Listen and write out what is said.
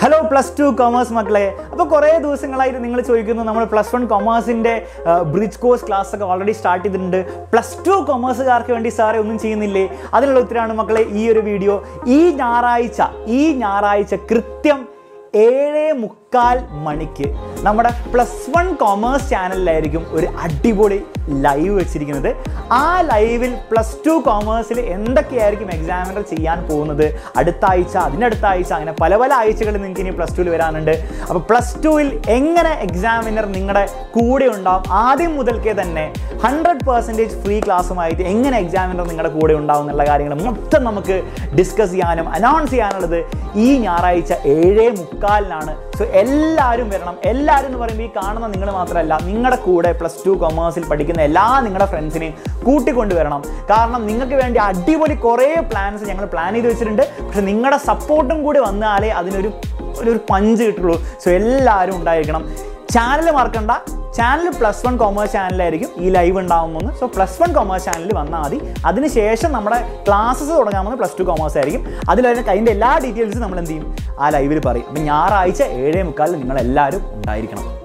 hello plus two commerce മക്കളെ അപ്പോൾ കുറേ ദിവസങ്ങളായിട്ട് നിങ്ങൾ ചോദിക്കുന്നു നമ്മൾ പ്ലസ് വൺ കൊമേഴ്സിൻ്റെ ബ്രിഡ്ജ് കോഴ്സ് ക്ലാസ് ഒക്കെ ഓൾറെഡി സ്റ്റാർട്ട് ചെയ്തിട്ടുണ്ട് പ്ലസ് ടു കൊമേഴ്സുകാർക്ക് വേണ്ടി സാറേ ഒന്നും ചെയ്യുന്നില്ലേ അതിനുള്ള ഉത്തരമാണ് മക്കളെ ഈ ഒരു വീഡിയോ ഈ ഞായറാഴ്ച ഈ ഞായറാഴ്ച കൃത്യം ഏഴ് മുക്കാൽ മണിക്ക് നമ്മുടെ പ്ലസ് വൺ കൊമേഴ്സ് ചാനലിലായിരിക്കും ഒരു അടിപൊളി ലൈവ് വെച്ചിരിക്കുന്നത് ആ ലൈവിൽ പ്ലസ് ടു കോമേഴ്സിൽ എന്തൊക്കെയായിരിക്കും എക്സാമിനർ ചെയ്യാൻ പോകുന്നത് അടുത്ത ആഴ്ച അതിനടുത്ത ആഴ്ച അങ്ങനെ പല പല ആഴ്ചകൾ നിങ്ങൾക്ക് ഇനി പ്ലസ് ടുവിൽ വരാനുണ്ട് അപ്പോൾ പ്ലസ് ടുവിൽ എങ്ങനെ എക്സാമിനർ നിങ്ങളുടെ കൂടെ ഉണ്ടാവും ആദ്യം മുതൽക്കേ തന്നെ ഹൺഡ്രഡ് പെർസെൻറ്റേജ് ഫ്രീ ക്ലാസ്സുമായിട്ട് എങ്ങനെ എക്സാമിനർ നിങ്ങളുടെ കൂടെ ഉണ്ടാവും എന്നുള്ള കാര്യങ്ങൾ മൊത്തം നമുക്ക് ഡിസ്കസ് ചെയ്യാനും അനൗൺസ് ചെയ്യാനുള്ളത് ഈ ഞായറാഴ്ച ഏഴേ മുക്കാലിനാണ് സോ എല്ലാവരും വരണം എല്ലാവരും എന്ന് പറയുമ്പോൾ ഈ കാണുന്ന നിങ്ങൾ മാത്രമല്ല നിങ്ങളുടെ കൂടെ പ്ലസ് ടു കൊമേഴ്സിൽ പഠിക്കുന്ന എല്ലാ നിങ്ങളുടെ ഫ്രണ്ട്സിനെയും കൂട്ടിക്കൊണ്ടുവരണം കാരണം നിങ്ങൾക്ക് വേണ്ടി അടിപൊളി കുറേ പ്ലാൻസ് ഞങ്ങൾ പ്ലാൻ ചെയ്ത് വെച്ചിട്ടുണ്ട് പക്ഷെ നിങ്ങളുടെ സപ്പോർട്ടും കൂടി വന്നാലേ അതിനൊരു ഒരു ഒരു പഞ്ച് കിട്ടുള്ളൂ സോ എല്ലാവരും ഉണ്ടായിരിക്കണം ചാനൽ മറക്കണ്ട ചാനൽ പ്ലസ് വൺ കോമേഴ്സ് ചാനലായിരിക്കും ഈ ലൈവ് ഉണ്ടാകുമെന്ന് സോ പ്ലസ് വൺ കോമേഴ്സ് ചാനലിൽ വന്നാൽ മതി അതിനുശേഷം നമ്മുടെ ക്ലാസ്സസ് തുടങ്ങാമെന്ന് പ്ലസ് ടു കോമേഴ്സ് ആയിരിക്കും അതിൽ അതിൻ്റെ എല്ലാ ഡീറ്റെയിൽസും നമ്മൾ എന്ത് ചെയ്യും ആ ലൈവിൽ പറയും അപ്പം ഞായറാഴ്ച ഏഴേ മുക്കാലിൽ നിങ്ങൾ എല്ലാവരും ഉണ്ടായിരിക്കണം